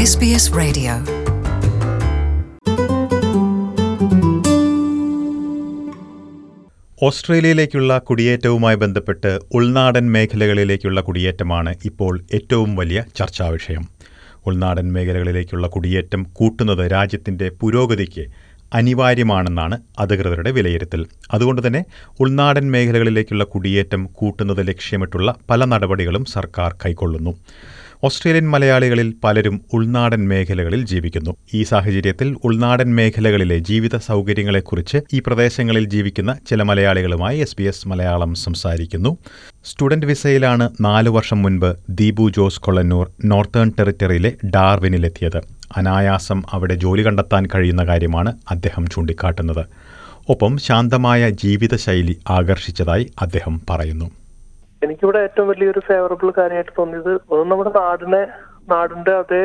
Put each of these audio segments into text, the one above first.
SBS Radio. ഓസ്ട്രേലിയയിലേക്കുള്ള കുടിയേറ്റവുമായി ബന്ധപ്പെട്ട് ഉൾനാടൻ മേഖലകളിലേക്കുള്ള കുടിയേറ്റമാണ് ഇപ്പോൾ ഏറ്റവും വലിയ ചർച്ചാ വിഷയം ഉൾനാടൻ മേഖലകളിലേക്കുള്ള കുടിയേറ്റം കൂട്ടുന്നത് രാജ്യത്തിന്റെ പുരോഗതിക്ക് അനിവാര്യമാണെന്നാണ് അധികൃതരുടെ വിലയിരുത്തൽ അതുകൊണ്ട് തന്നെ ഉൾനാടൻ മേഖലകളിലേക്കുള്ള കുടിയേറ്റം കൂട്ടുന്നത് ലക്ഷ്യമിട്ടുള്ള പല നടപടികളും സർക്കാർ കൈക്കൊള്ളുന്നു ഓസ്ട്രേലിയൻ മലയാളികളിൽ പലരും ഉൾനാടൻ മേഖലകളിൽ ജീവിക്കുന്നു ഈ സാഹചര്യത്തിൽ ഉൾനാടൻ മേഖലകളിലെ ജീവിത സൗകര്യങ്ങളെക്കുറിച്ച് ഈ പ്രദേശങ്ങളിൽ ജീവിക്കുന്ന ചില മലയാളികളുമായി എസ് ബി എസ് മലയാളം സംസാരിക്കുന്നു സ്റ്റുഡന്റ് വിസയിലാണ് നാലു വർഷം മുൻപ് ദീപു ജോസ് കൊള്ളന്നൂർ നോർത്തേൺ ടെറിറ്ററിയിലെ ഡാർവിനിലെത്തിയത് അനായാസം അവിടെ ജോലി കണ്ടെത്താൻ കഴിയുന്ന കാര്യമാണ് അദ്ദേഹം ചൂണ്ടിക്കാട്ടുന്നത് ഒപ്പം ശാന്തമായ ജീവിതശൈലി ആകർഷിച്ചതായി അദ്ദേഹം പറയുന്നു എനിക്കിവിടെ ഏറ്റവും വലിയൊരു ഫേവറബിൾ കാര്യമായിട്ട് തോന്നിയത് ഒന്ന് നമ്മുടെ നാടിനെ നാടിന്റെ അതേ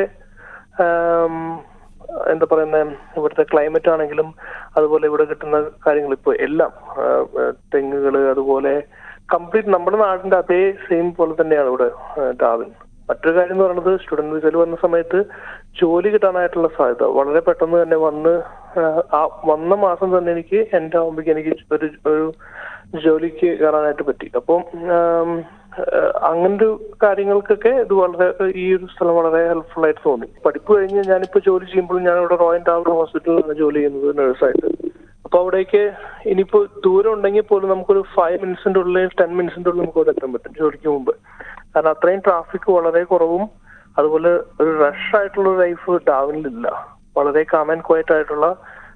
ആം, എന്താ പറയുന്ന ഇവിടുത്തെ ക്ലൈമറ്റ് ആണെങ്കിലും അതുപോലെ ഇവിടെ കിട്ടുന്ന കാര്യങ്ങൾ ഇപ്പോൾ എല്ലാം ആ, ആ, തെങ്ങുകള് അതുപോലെ കംപ്ലീറ്റ് നമ്മുടെ നാടിന്റെ അതേ സെയിം പോലെ തന്നെയാണ് ഇവിടെ ആ, ഡാവിൻ മറ്റൊരു കാര്യം എന്ന് പറയുന്നത് സ്റ്റുഡന്റ് വിസയിൽ വന്ന സമയത്ത് ജോലി കിട്ടാനായിട്ടുള്ള സാധ്യത വളരെ പെട്ടെന്ന് തന്നെ വന്ന് ആ, ആ വന്ന മാസം തന്നെ എനിക്ക് എന്റെ ആവുമ്പോഴേക്ക് എനിക്ക് ഒരു ഒരു ജോലിക്ക് കയറാനായിട്ട് പറ്റി അപ്പം ആം, ഏഹ് അങ്ങനൊരു കാര്യങ്ങൾക്കൊക്കെ ഇത് വളരെ ഈ ഒരു സ്ഥലം വളരെ ഹെൽപ്ഫുൾ ആയിട്ട് തോന്നി പഠിപ്പ് കഴിഞ്ഞ് ഞാനിപ്പോ ജോലി ചെയ്യുമ്പോൾ ഞാൻ ഇവിടെ റോയൽ ടാവർ ഹോസ്പിറ്റലിലാണ് ജോലി ചെയ്യുന്നത് നഴ്സായിട്ട് അപ്പൊ അവിടേക്ക് ഇനിയിപ്പോ ദൂരം ഉണ്ടെങ്കിൽ പോലും നമുക്കൊരു ഫൈവ് മിനിറ്റ്സിന്റെ ഉള്ളിൽ ടെൻ മിനിറ്റ്സിന്റെ ഉള്ളിൽ നമുക്ക് അവിടെ എത്താൻ പറ്റും ജോലിക്ക് മുമ്പ് കാരണം അത്രയും ട്രാഫിക് വളരെ കുറവും അതുപോലെ ഒരു റഷ് ആയിട്ടുള്ള ലൈഫ് ഡാവിനിലില്ല വളരെ കാം ആൻഡ് ക്വയറ്റ് ആയിട്ടുള്ള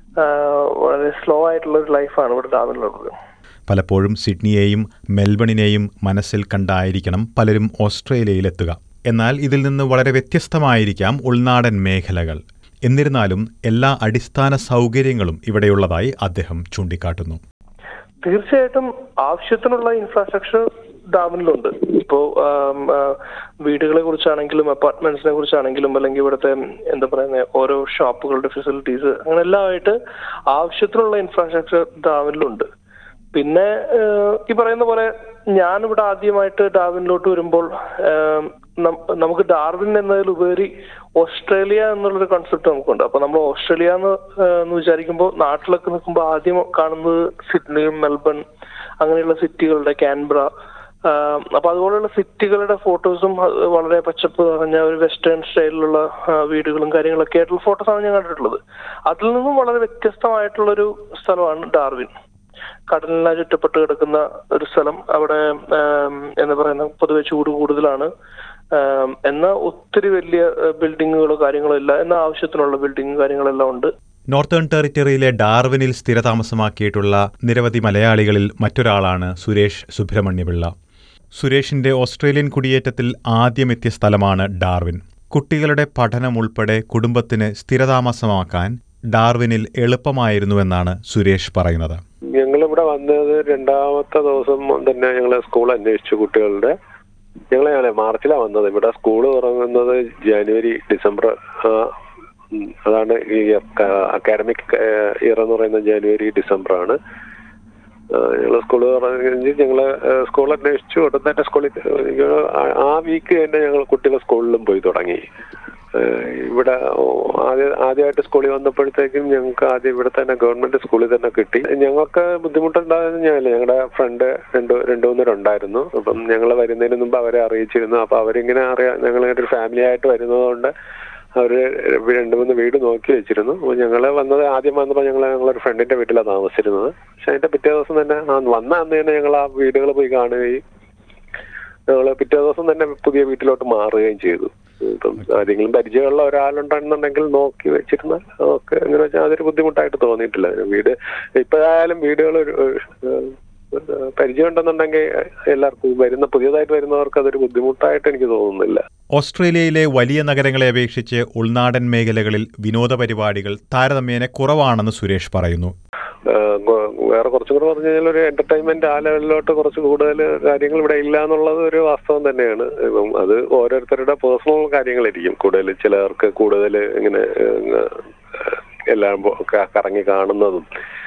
ആഹ് വളരെ സ്ലോ ആയിട്ടുള്ള ഒരു ലൈഫാണ് ഇവിടെ ഡാവിനിലുള്ളത് പലപ്പോഴും സിഡ്നിയെയും മെൽബണിനെയും മനസ്സിൽ കണ്ടായിരിക്കണം പലരും ഓസ്ട്രേലിയയിലെത്തുക എന്നാൽ ഇതിൽ നിന്ന് വളരെ വ്യത്യസ്തമായിരിക്കാം ഉൾനാടൻ മേഖലകൾ എന്നിരുന്നാലും എല്ലാ അടിസ്ഥാന സൗകര്യങ്ങളും ഇവിടെയുള്ളതായി അദ്ദേഹം ചൂണ്ടിക്കാട്ടുന്നു തീർച്ചയായിട്ടും ആവശ്യത്തിനുള്ള ഇൻഫ്രാസ്ട്രക്ചർ ഡാമിനിലുണ്ട് ഇപ്പോ ആം, ആ, വീടുകളെ കുറിച്ചാണെങ്കിലും അപ്പാർട്ട്മെന്റ്സിനെ കുറിച്ചാണെങ്കിലും അല്ലെങ്കിൽ ഇവിടുത്തെ എന്താ പറയുന്ന ഓരോ ഷോപ്പുകളുടെ ഫെസിലിറ്റീസ് അങ്ങനെ എല്ലാമായിട്ട് ആവശ്യത്തിനുള്ള ഇൻഫ്രാസ്ട്രക്ചർ ഡാമിനിലുണ്ട് പിന്നെ ഏഹ്, ഈ പറയുന്ന പോലെ ഞാനിവിടെ ആദ്യമായിട്ട് ഡാർവിനിലോട്ട് വരുമ്പോൾ ഏഹ്, നം- നമുക്ക് ഡാർവിൻ എന്നതിലുപരി ഓസ്ട്രേലിയ എന്നുള്ളൊരു കൺസെപ്റ്റ് നമുക്കുണ്ട് അപ്പൊ നമ്മൾ ഓസ്ട്രേലിയ എന്ന് ഏഹ്, എന്ന് വിചാരിക്കുമ്പോൾ നാട്ടിലൊക്കെ നിൽക്കുമ്പോൾ ആദ്യം കാണുന്നത് സിഡ്നി മെൽബൺ അങ്ങനെയുള്ള സിറ്റികളുടെ കാൻബ്ര ആഹ് അപ്പൊ അതുപോലെയുള്ള സിറ്റികളുടെ ഫോട്ടോസും വളരെ പച്ചപ്പ് നിറഞ്ഞ ഒരു വെസ്റ്റേൺ സ്റ്റൈലിലുള്ള ആഹ് വീടുകളും കാര്യങ്ങളൊക്കെ ആയിട്ടുള്ള ഫോട്ടോസാണ് ഞാൻ കണ്ടിട്ടുള്ളത് അതിൽ നിന്നും വളരെ വ്യത്യസ്തമായിട്ടുള്ളൊരു സ്ഥലമാണ് ഡാർവിൻ കടലിനാൽ ചുറ്റപ്പെട്ട് കിടക്കുന്ന ഒരു സ്ഥലം അവിടെ ആം, എന്താ പറയുന്ന പൊതുവെ ചൂട് കൂടുതലാണ് ആം, എന്നാൽ ഒത്തിരി വലിയ ബിൽഡിങ്ങുകളോ കാര്യങ്ങളോ ഇല്ല എന്നാൽ ആവശ്യത്തിനുള്ള ബിൽഡിങ്ങും കാര്യങ്ങളെല്ലാം ഉണ്ട് നോർത്തേൺ ടെറിറ്ററിയിലെ ഡാർവിനിൽ സ്ഥിരതാമസമാക്കിയിട്ടുള്ള നിരവധി മലയാളികളിൽ മറ്റൊരാളാണ് സുരേഷ് സുബ്രഹ്മണ്യപിള്ള സുരേഷിന്റെ ഓസ്ട്രേലിയൻ കുടിയേറ്റത്തിൽ ആദ്യമെത്തിയ സ്ഥലമാണ് ഡാർവിൻ കുട്ടികളുടെ പഠനം ഉൾപ്പെടെ കുടുംബത്തിന് സ്ഥിരതാമസമാക്കാൻ ഡാർവിനിൽ എളുപ്പമായിരുന്നുവെന്നാണ് സുരേഷ് പറയുന്നത് ഞങ്ങൾ ഇവിടെ വന്നത് രണ്ടാമത്തെ ദിവസം തന്നെ ഞങ്ങൾ സ്കൂൾ അന്വേഷിച്ചു കുട്ടികളുടെ ഞങ്ങൾ ഞങ്ങളെ മാർച്ചിലാണ് വന്നത് ഇവിടെ സ്കൂൾ തുടങ്ങുന്നത് ജനുവരി ഡിസംബർ ആ, ഉം, അതാണ് ഈ അക്കാഡമിക് ഇയർ എന്ന് പറയുന്നത് ജനുവരി ഡിസംബർ ആണ് ഞങ്ങൾ സ്കൂൾ തുടങ്ങി ഞങ്ങൾ സ്കൂൾ അന്വേഷിച്ചു ഉടൻ തന്നെ സ്കൂളിൽ ഞങ്ങള് ആ- ആ വീക്ക് തന്നെ ഞങ്ങൾ കുട്ടികൾ സ്കൂളിലും പോയി തുടങ്ങി ഏഹ് ഇവിടെ ആദ്യ ആദ്യമായിട്ട് സ്കൂളിൽ വന്നപ്പോഴത്തേക്കും ഞങ്ങൾക്ക് ആദ്യം ഇവിടെ തന്നെ ഗവൺമെന്റ് സ്കൂളിൽ തന്നെ കിട്ടി ഞങ്ങൾക്ക് ബുദ്ധിമുട്ടുണ്ടായെന്ന് ഞാനില്ല ഞങ്ങളുടെ ഫ്രണ്ട് രണ്ട് രണ്ടു മൂന്നേരുണ്ടായിരുന്നു അപ്പം ഞങ്ങൾ വരുന്നതിന് മുമ്പ് അവരെ അറിയിച്ചിരുന്നു അപ്പൊ അവരിങ്ങനെ അറിയാം ഞങ്ങൾ ഒരു ഫാമിലി ആയിട്ട് വരുന്നതുകൊണ്ട് അവര് രണ്ട് മൂന്ന് വീട് നോക്കി വെച്ചിരുന്നു അപ്പോൾ ഞങ്ങള് വന്നത് ആദ്യം വന്നപ്പോൾ ഞങ്ങൾ ഞങ്ങളൊരു ഫ്രണ്ടിന്റെ വീട്ടിലാണ് താമസിച്ചിരുന്നത് പക്ഷെ അതിന്റെ പിറ്റേ ദിവസം തന്നെ ആ വന്ന അന്ന് തന്നെ ഞങ്ങൾ ആ വീടുകൾ പോയി കാണുകയും ഞങ്ങൾ പിറ്റേ ദിവസം തന്നെ പുതിയ വീട്ടിലോട്ട് മാറുകയും ചെയ്തു ഇപ്പം ആരെങ്കിലും പരിചയമുള്ള ഒരാളുണ്ടെന്നുണ്ടെങ്കിൽ നോക്കി വെച്ചിരുന്നാൽ ഒക്കെ എങ്ങനെ വെച്ചാൽ അതൊരു ബുദ്ധിമുട്ടായിട്ട് തോന്നിയിട്ടില്ല വീട് ഇപ്പോഴായാലും വീടുകൾ ഒരു ഏഹ്, പരിചയം ഉണ്ടെന്നുണ്ടെങ്കിൽ എല്ലാവർക്കും വരുന്ന പുതിയതായിട്ട് വരുന്നവർക്ക് അതൊരു ബുദ്ധിമുട്ടായിട്ട് എനിക്ക് തോന്നുന്നില്ല ഓസ്ട്രേലിയയിലെ വലിയ നഗരങ്ങളെ അപേക്ഷിച്ച് ഉൾനാടൻ മേഖലകളിൽ വിനോദ പരിപാടികൾ താരതമ്യേന കുറവാണെന്ന് സുരേഷ് പറയുന്നു ഏഹ് ഗോ- വേറെ കുറച്ചും കൂടെ പറഞ്ഞു കഴിഞ്ഞാൽ ഒരു എന്റർടൈൻമെന്റ് ആ ലെവലിലോട്ട് കുറച്ച് കൂടുതൽ കാര്യങ്ങൾ ഇവിടെ ഇല്ല എന്നുള്ളത് ഒരു വാസ്തവം തന്നെയാണ് ഇപ്പം അത് ഓരോരുത്തരുടെ പേഴ്സണൽ കാര്യങ്ങളായിരിക്കും കൂടുതൽ ചിലർക്ക് കൂടുതൽ ഇങ്ങനെ ഏഹ്, എല്ലാം പോ- ക- കറങ്ങി കാണുന്നതും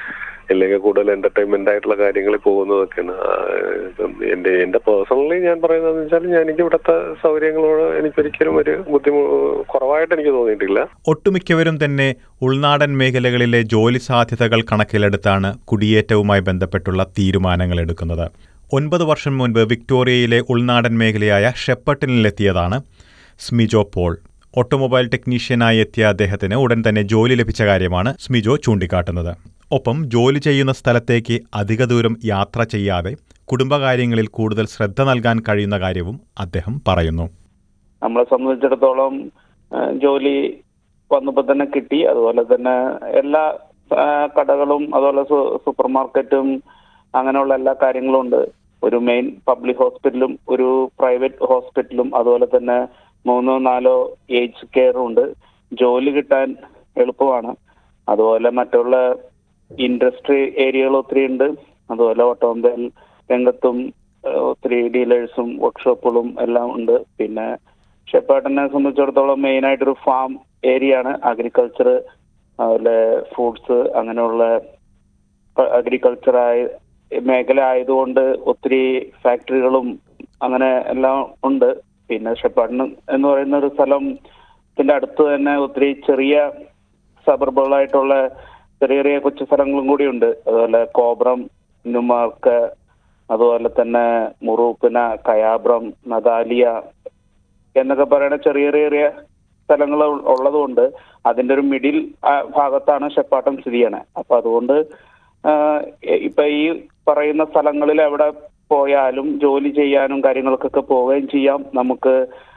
അല്ലെങ്കിൽ കൂടുതൽ എന്റർടൈൻമെന്റ് ആയിട്ടുള്ള കാര്യങ്ങളിൽ പോകുന്നതൊക്കെയാണ് ആ, ഇപ്പം എന്റെ എന്റെ പേഴ്സണലി ഞാൻ പറയുന്നതെന്ന് വെച്ചാൽ ഞാൻ എനിക്ക് ഇവിടുത്തെ സൗകര്യങ്ങളോട് എനിക്കൊരിക്കലും ഒരു ബുദ്ധിമു കുറവായിട്ട് എനിക്ക് തോന്നിയിട്ടില്ല ഒട്ടുമിക്കവരും തന്നെ ഉൾനാടൻ മേഖലകളിലെ ജോലി സാധ്യതകൾ കണക്കിലെടുത്താണ് കുടിയേറ്റവുമായി ബന്ധപ്പെട്ടുള്ള തീരുമാനങ്ങൾ എടുക്കുന്നത് ഒൻപത് വർഷം മുൻപ് വിക്ടോറിയയിലെ ഉൾനാടൻ മേഖലയായ ഷെപ്പട്ടിനിലെത്തിയതാണ് സ്മിജോ പോൾ ഓട്ടോമൊബൈൽ ടെക്നീഷ്യനായി എത്തിയ അദ്ദേഹത്തിന് ഉടൻ തന്നെ ജോലി ലഭിച്ച കാര്യമാണ് സ്മിജോ ചൂണ്ടിക്കാട്ടുന്നത് ഒപ്പം ജോലി ചെയ്യുന്ന സ്ഥലത്തേക്ക് അധിക ദൂരം യാത്ര ചെയ്യാതെ കുടുംബകാര്യങ്ങളിൽ കൂടുതൽ ശ്രദ്ധ നൽകാൻ കഴിയുന്ന കാര്യവും അദ്ദേഹം പറയുന്നു നമ്മളെ സംബന്ധിച്ചിടത്തോളം ആ, ജോലി വന്നപ്പോൾ തന്നെ കിട്ടി അതുപോലെ തന്നെ എല്ലാ ആ, കടകളും അതുപോലെ സു- സൂപ്പർ മാർക്കറ്റും അങ്ങനെയുള്ള എല്ലാ കാര്യങ്ങളും ഉണ്ട് ഒരു മെയിൻ പബ്ലിക് ഹോസ്പിറ്റലും ഒരു പ്രൈവറ്റ് ഹോസ്പിറ്റലും അതുപോലെ തന്നെ മൂന്നോ നാലോ ഏജ് കെയറും ഉണ്ട് ജോലി കിട്ടാൻ എളുപ്പമാണ് അതുപോലെ മറ്റുള്ള ഇൻഡസ്ട്രി ഏരിയകൾ ഒത്തിരി ഉണ്ട് അതുപോലെ ഓട്ടോമൊബൈൽ രംഗത്തും ആ, ഒത്തിരി ഡീലേഴ്സും വർക്ക്ഷോപ്പുകളും എല്ലാം ഉണ്ട് പിന്നെ ഷെപ്പേട്ടനെ സംബന്ധിച്ചിടത്തോളം മെയിൻ ആയിട്ടൊരു ഫാം ഏരിയ ആണ് അഗ്രികൾച്ചർ അതുപോലെ ഫ്രൂട്ട്സ് അങ്ങനെയുള്ള അഗ്രികൾച്ചർ ആയ മേഖല ആയതുകൊണ്ട് ഒത്തിരി ഫാക്ടറികളും അങ്ങനെ എല്ലാം ഉണ്ട് പിന്നെ ഷെപ്പാടിന് എന്ന് പറയുന്ന ഒരു സ്ഥലത്തിന്റെ അടുത്ത് തന്നെ ഒത്തിരി ചെറിയ സബർബുകളായിട്ടുള്ള ചെറിയ ചെറിയ കൊച്ചു സ്ഥലങ്ങളും കൂടിയുണ്ട് അതുപോലെ കോബ്രം നുമാർക്ക് അതുപോലെ തന്നെ മുറൂപ്പിന കയാബ്രം നദാലിയ എന്നൊക്കെ പറയുന്ന ചെറിയ ചെറിയ ചെറിയ സ്ഥലങ്ങൾ ഉള്ളതുകൊണ്ട് അതിന്റെ ഒരു മിഡിൽ ഭാഗത്താണ് ഷെപ്പാട്ടം സ്ഥിതി ചെയ്യണേ അപ്പൊ അതുകൊണ്ട് ആ, ഇപ്പൊ ഈ പറയുന്ന സ്ഥലങ്ങളിൽ എവിടെ പോയാലും ജോലി ചെയ്യാനും കാര്യങ്ങൾക്കൊക്കെ പോവുകയും ചെയ്യാം നമുക്ക്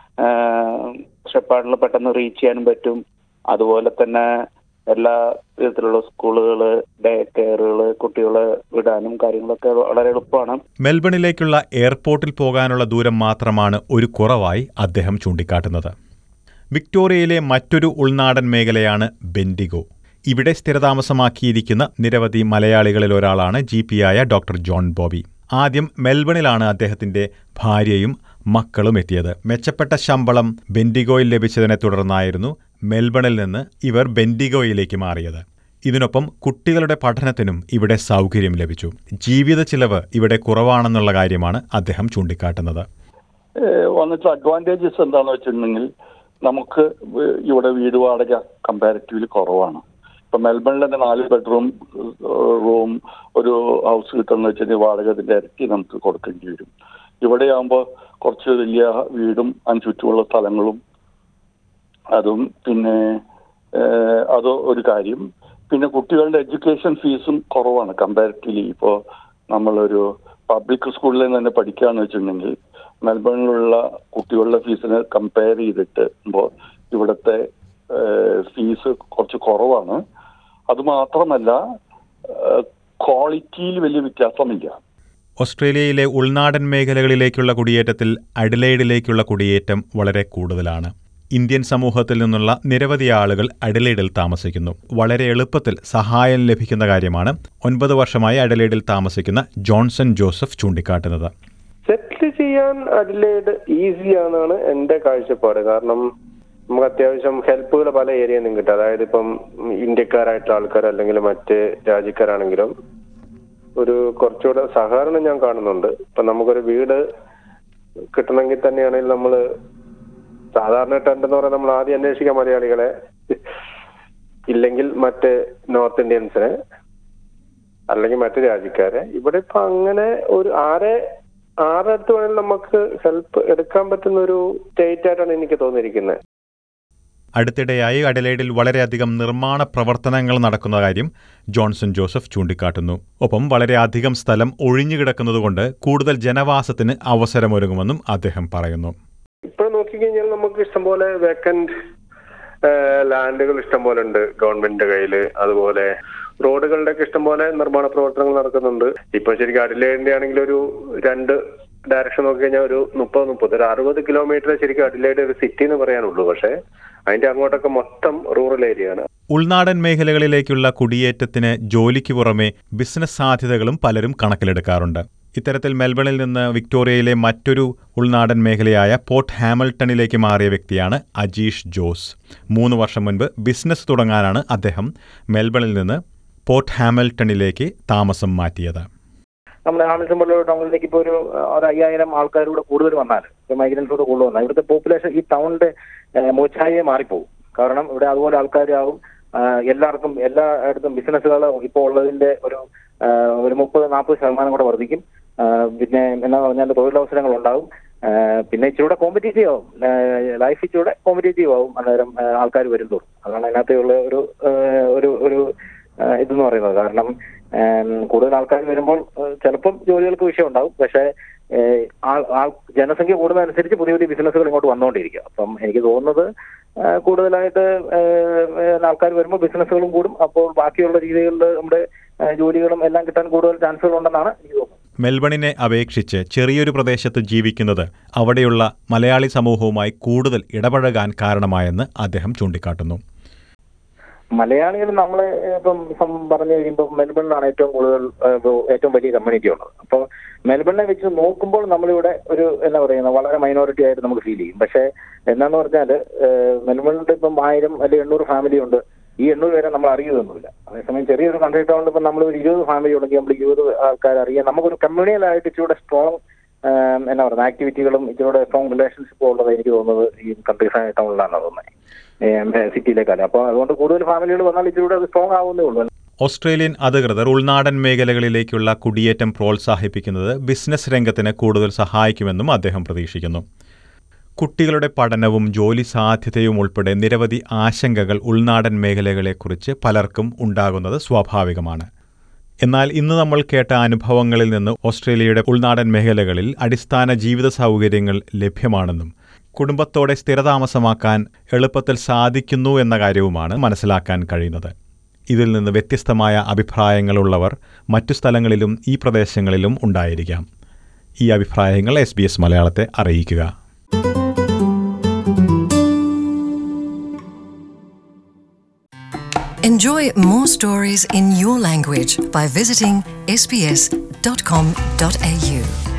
ഷെപ്പാട്ടിൽ പെട്ടെന്ന് റീച്ച് ചെയ്യാനും പറ്റും അതുപോലെ തന്നെ എല്ലാ വിധത്തിലുള്ള സ്കൂളുകള് ഡേ കെയറുകള് കുട്ടികളെ വിടാനും കാര്യങ്ങളൊക്കെ വളരെ എളുപ്പമാണ് മെൽബണിലേക്കുള്ള എയർപോർട്ടിൽ പോകാനുള്ള ദൂരം മാത്രമാണ് ഒരു കുറവായി അദ്ദേഹം ചൂണ്ടിക്കാട്ടുന്നത് വിക്ടോറിയയിലെ മറ്റൊരു ഉൾനാടൻ മേഖലയാണ് ബെൻഡിഗോ ഇവിടെ സ്ഥിരതാമസമാക്കിയിരിക്കുന്ന നിരവധി മലയാളികളിൽ ഒരാളാണ് ജി പിയായ ഡോക്ടർ ജോൺ ബോബി ആദ്യം മെൽബണിലാണ് അദ്ദേഹത്തിന്റെ ഭാര്യയും മക്കളും എത്തിയത് മെച്ചപ്പെട്ട ശമ്പളം ബെൻഡിഗോയിൽ ലഭിച്ചതിനെ തുടർന്നായിരുന്നു മെൽബണിൽ നിന്ന് ഇവർ ബെൻഡിഗോയിലേക്ക് മാറിയത് ഇതിനൊപ്പം കുട്ടികളുടെ പഠനത്തിനും ഇവിടെ സൗകര്യം ലഭിച്ചു ജീവിത ചിലവ് ഇവിടെ കുറവാണെന്നുള്ള കാര്യമാണ് അദ്ദേഹം ചൂണ്ടിക്കാട്ടുന്നത് ഏഹ് വന്നിട്ട് അഡ്വാൻറ്റേജസ് എന്താണെന്ന് വെച്ചിട്ടുണ്ടെങ്കിൽ നമുക്ക് വ- ഇവിടെ വീട് വാടക കമ്പാരിറ്റീവ്ലി കുറവാണ് ഇപ്പൊ മെൽബണിൽ തന്നെ നാല് ബെഡ്റൂം റൂം ഒരു ഹൗസ് കിട്ടുന്ന വെച്ചാൽ വാടക അതിന്റെ ഇരട്ടി നമുക്ക് കൊടുക്കേണ്ടി വരും ഇവിടെ ആകുമ്പോൾ കുറച്ച് വലിയ വീടും അതിന് ചുറ്റുമുള്ള സ്ഥലങ്ങളും അതും പിന്നെ ഏഹ്, അത് ഒരു കാര്യം പിന്നെ കുട്ടികളുടെ എഡ്യൂക്കേഷൻ ഫീസും കുറവാണ് കമ്പാരിറ്റീവ്ലി ഇപ്പോൾ നമ്മളൊരു പബ്ലിക് സ്കൂളിൽ തന്നെ പഠിക്കുകയെന്ന് വെച്ചിട്ടുണ്ടെങ്കിൽ മെൽബണിലുള്ള കുട്ടികളുടെ ഫീസിനെ കമ്പയർ ചെയ്തിട്ട് ഇവിടുത്തെ ഫീസ് കുറച്ച് കുറവാണ് അത് മാത്രമല്ല ക്വാളിറ്റിയിൽ വലിയ വ്യത്യാസമില്ല ഓസ്ട്രേലിയയിലെ ഉൾനാടൻ മേഖലകളിലേക്കുള്ള കുടിയേറ്റത്തിൽ അഡിലൈഡിലേക്കുള്ള കുടിയേറ്റം വളരെ കൂടുതലാണ് ഇന്ത്യൻ സമൂഹത്തിൽ നിന്നുള്ള നിരവധി ആളുകൾ അഡിലൈഡിൽ താമസിക്കുന്നു വളരെ എളുപ്പത്തിൽ സഹായം ലഭിക്കുന്ന കാര്യമാണ് ഒൻപത് വർഷമായി അഡിലൈഡിൽ താമസിക്കുന്ന ജോൺസൺ ജോസഫ് ചൂണ്ടിക്കാട്ടുന്നത് സെറ്റിൽ ചെയ്യാൻ അഡിലേഡ് ഈസി ആണെന്നാണ് എന്റെ കാഴ്ചപ്പാട് കാരണം നമുക്ക് അത്യാവശ്യം ഹെൽപ്പുകൾ പല ഏരിയയിൽ നിന്നും കിട്ടും അതായത് ഇപ്പം ഇന്ത്യക്കാരായിട്ടുള്ള ആൾക്കാർ അല്ലെങ്കിൽ മറ്റ് രാജ്യക്കാരാണെങ്കിലും ഒരു കുറച്ചുകൂടെ സഹകരണം ഞാൻ കാണുന്നുണ്ട് ഇപ്പൊ നമുക്കൊരു വീട് കിട്ടണമെങ്കിൽ തന്നെയാണെങ്കിൽ നമ്മള് സാധാരണ ടെന്റ് എന്ന് പറയാൻ നമ്മൾ ആദ്യം അന്വേഷിക്കാം മലയാളികളെ ഇല്ലെങ്കിൽ മറ്റ് നോർത്ത് ഇന്ത്യൻസിനെ അല്ലെങ്കിൽ മറ്റു രാജ്യക്കാരെ ഇവിടെ ഇപ്പൊ അങ്ങനെ ഒരു ആരെ ആരുടെ അടുത്ത് വേണമെങ്കിലും നമുക്ക് ഹെൽപ്പ് എടുക്കാൻ പറ്റുന്ന ഒരു സ്റ്റേറ്റ് ആയിട്ടാണ് എനിക്ക് തോന്നിയിരിക്കുന്നത് അടുത്തിടെയായി അഡലൈഡിൽ വളരെയധികം നിർമ്മാണ പ്രവർത്തനങ്ങൾ നടക്കുന്ന കാര്യം ജോൺസൺ ജോസഫ് ചൂണ്ടിക്കാട്ടുന്നു ഒപ്പം വളരെയധികം സ്ഥലം ഒഴിഞ്ഞുകിടക്കുന്നതുകൊണ്ട് കൂടുതൽ ജനവാസത്തിന് അവസരമൊരുങ്ങുമെന്നും അദ്ദേഹം പറയുന്നു ഇപ്പോൾ നോക്കിക്കഴിഞ്ഞാൽ നമുക്ക് ഇഷ്ടംപോലെ വേക്കന്റ് ലാൻഡുകൾ ഇഷ്ടംപോലെ ഉണ്ട് ഗവൺമെന്റിന്റെ കയ്യിൽ അതുപോലെ റോഡുകളുടെ ഒക്കെ ഇഷ്ടംപോലെ നിർമ്മാണ പ്രവർത്തനങ്ങൾ നടക്കുന്നുണ്ട് ഇപ്പൊ ശരിക്കും അഡിലേഡിന്റെ ആണെങ്കിൽ ഒരു രണ്ട് ഡയറക്ഷൻ നോക്കി കഴിഞ്ഞാൽ ഒരു മുപ്പത് മുപ്പത് ഒരു അറുപത് കിലോമീറ്റർ ശരിക്കും അഡിലേഡ് ഒരു സിറ്റി എന്ന് പറയാനുള്ളൂ പക്ഷെ അതിന്റെ അങ്ങോട്ടൊക്കെ മൊത്തം റൂറൽ ഏരിയ ആണ് ഉൾനാടൻ മേഖലകളിലേക്കുള്ള കുടിയേറ്റത്തിന് ജോലിക്ക് പുറമെ ബിസിനസ് സാധ്യതകളും പലരും കണക്കിലെടുക്കാറുണ്ട് ഇത്തരത്തിൽ മെൽബണിൽ നിന്ന് വിക്ടോറിയയിലെ മറ്റൊരു ഉൾനാടൻ മേഖലയായ പോർട്ട് ഹാമിൽട്ടണിലേക്ക് മാറിയ വ്യക്തിയാണ് അജീഷ് ജോസ് മൂന്ന് വർഷം മുൻപ് ബിസിനസ് തുടങ്ങാനാണ് അദ്ദേഹം മെൽബണിൽ നിന്ന് പോർട്ട് ഹാമിൽട്ടണിലേക്ക് താമസം മാറ്റിയത് നമ്മുടെ ഹാമിൽട്ടൺ പോലുള്ള ടൗണിലേക്ക് ഇപ്പോൾ ഒരു അഹ്, ഒരു അയ്യായിരം ആൾക്കാരൂടെ കൂടുതൽ വന്നാൽ ഇപ്പോൾ മൈഗ്രൻസോട് കൂടുതൽ വന്നാൽ ഇവിടുത്തെ പോപ്പുലേഷൻ ഈ ടൗണിന്റെ മോച്ചായെ മാറിപ്പോകും കാരണം ഇവിടെ അതുപോലെ ആൾക്കാരാവും ആഹ്, എല്ലാവർക്കും എല്ലായിടത്തും ബിസിനസ്സുകൾ ഇപ്പോൾ ഉള്ളതിന്റെ ഒരു ആഹ്, ഒരു മുപ്പത് നാൽപ്പത് ശതമാനം കൂടെ വർദ്ധിക്കും ആഹ്, പിന്നെ എന്നാ പറഞ്ഞാൽ തൊഴിലവസരങ്ങൾ ഉണ്ടാവും ആഹ്, പിന്നെ ഇച്ചിരൂടെ കോമ്പറ്റീറ്റീവ് ആവും ലൈഫ് ഇച്ചിരൂടെ കോമ്പറ്റീറ്റീവ് ആവും അന്നേരം ആൾക്കാർ വരുന്തോറും അതാണ് അതിനകത്തുള്ള ഒരു ആഹ്, ഒരു ഒരു ആഹ്, ഇതെന്ന് പറയുന്നത് കാരണം ആം, കൂടുതൽ ആൾക്കാർ വരുമ്പോൾ ഏഹ്, ചിലപ്പം ജോലികൾക്ക് വിഷയം ഉണ്ടാവും പക്ഷേ ഏഹ്, ആൾ- ആൾ- ജനസംഖ്യ കൂടുന്നതനുസരിച്ച് പുതിയ പുതിയ ബിസിനസ്സുകൾ ഇങ്ങോട്ട് വന്നുകൊണ്ടിരിക്കുക അപ്പം എനിക്ക് തോന്നുന്നത് ഏഹ്, കൂടുതലായിട്ട് ആൾക്കാർ വരുമ്പോൾ ബിസിനസ്സുകളും കൂടും അപ്പോൾ ബാക്കിയുള്ള രീതികളിൽ നമ്മുടെ ഏഹ്, ജോലികളും എല്ലാം കിട്ടാൻ കൂടുതൽ ചാൻസുകൾ ഉണ്ടെന്നാണ് എനിക്ക് തോന്നുന്നത് മെൽബണിനെ അപേക്ഷിച്ച് ചെറിയൊരു പ്രദേശത്ത് ജീവിക്കുന്നത് അവിടെയുള്ള മലയാളി സമൂഹവുമായി കൂടുതൽ ഇടപഴകാൻ കാരണമായെന്ന് അദ്ദേഹം ചൂണ്ടിക്കാട്ടുന്നു മലയാളികൾ നമ്മൾ ഇപ്പം സം- പറഞ്ഞു കഴിയുമ്പോൾ മെൽബണിലാണ് ഏറ്റവും കൂടുതൽ ഏഹ്, ഇപ്പൊ ഏറ്റവും വലിയ കമ്മ്യൂണിറ്റി ഉള്ളത് അപ്പോൾ മെൽബണിനെ വെച്ച് നോക്കുമ്പോൾ നമ്മളിവിടെ ഒരു എന്താ പറയുക വളരെ മൈനോറിറ്റി ആയിട്ട് നമുക്ക് ഫീൽ ചെയ്യും പക്ഷേ എന്താന്ന് പറഞ്ഞാൽ മെൽബണിൽ ഇപ്പം ആയിരം അല്ലെങ്കിൽ എണ്ണൂറ് ഫാമിലി ഉണ്ട് ഈ എണ്ണൂറ് പേരെ നമ്മൾ അറിയുകയൊന്നുമില്ല അതേസമയം ചെറിയൊരു കൺട്രി ടൗണിൽ ഇപ്പം നമ്മൾ ഒരു ഇരുപത് ഫാമിലി ഉണ്ടെങ്കിൽ നമ്മൾ ഇരുപത് ആൾക്കാർ അറിയാം നമുക്കൊരു കമ്മ്യൂണിയലായിട്ട് ഇച്ചിരൂടെ സ്ട്രോങ് എന്നാ പറയുക ആക്ടിവിറ്റികളും ഇച്ചിരൂടെ സ്ട്രോങ് റിലേഷൻഷിപ്പും ഉള്ളത് എനിക്ക് തോന്നുന്നത് ഈ കൺട്രി ടൗണിലാണ് തോന്നുന്നത് സിറ്റിയിലേക്കാണ് അപ്പോൾ അതുകൊണ്ട് കൂടുതൽ ഫാമിലികൾ വന്നാൽ ഇച്ചിരൂടെ അത് സ്ട്രോങ് ആവുന്നേ ഉള്ളൂ ഓസ്ട്രേലിയൻ അധികൃതർ ഉൾനാടൻ മേഖലകളിലേക്കുള്ള കുടിയേറ്റം പ്രോത്സാഹിപ്പിക്കുന്നത് ബിസിനസ് രംഗത്തിന് കൂടുതൽ സഹായിക്കുമെന്നും അദ്ദേഹം പ്രതീക്ഷിക്കുന്നു കുട്ടികളുടെ പഠനവും ജോലി സാധ്യതയും ഉൾപ്പെടെ നിരവധി ആശങ്കകൾ ഉൾനാടൻ മേഖലകളെക്കുറിച്ച് പലർക്കും ഉണ്ടാകുന്നത് സ്വാഭാവികമാണ് എന്നാൽ ഇന്ന് നമ്മൾ കേട്ട അനുഭവങ്ങളിൽ നിന്ന് ഓസ്ട്രേലിയയുടെ ഉൾനാടൻ മേഖലകളിൽ അടിസ്ഥാന ജീവിത സൗകര്യങ്ങൾ ലഭ്യമാണെന്നും കുടുംബത്തോടെ സ്ഥിരതാമസമാക്കാൻ എളുപ്പത്തിൽ സാധിക്കുന്നു എന്ന കാര്യവുമാണ് മനസ്സിലാക്കാൻ കഴിയുന്നത് ഇതിൽ നിന്ന് വ്യത്യസ്തമായ അഭിപ്രായങ്ങളുള്ളവർ മറ്റു സ്ഥലങ്ങളിലും ഈ പ്രദേശങ്ങളിലും ഉണ്ടായിരിക്കാം ഈ അഭിപ്രായങ്ങൾ എസ് ബി എസ് മലയാളത്തെ അറിയിക്കുക Enjoy more stories in your language by visiting sbs.com.au.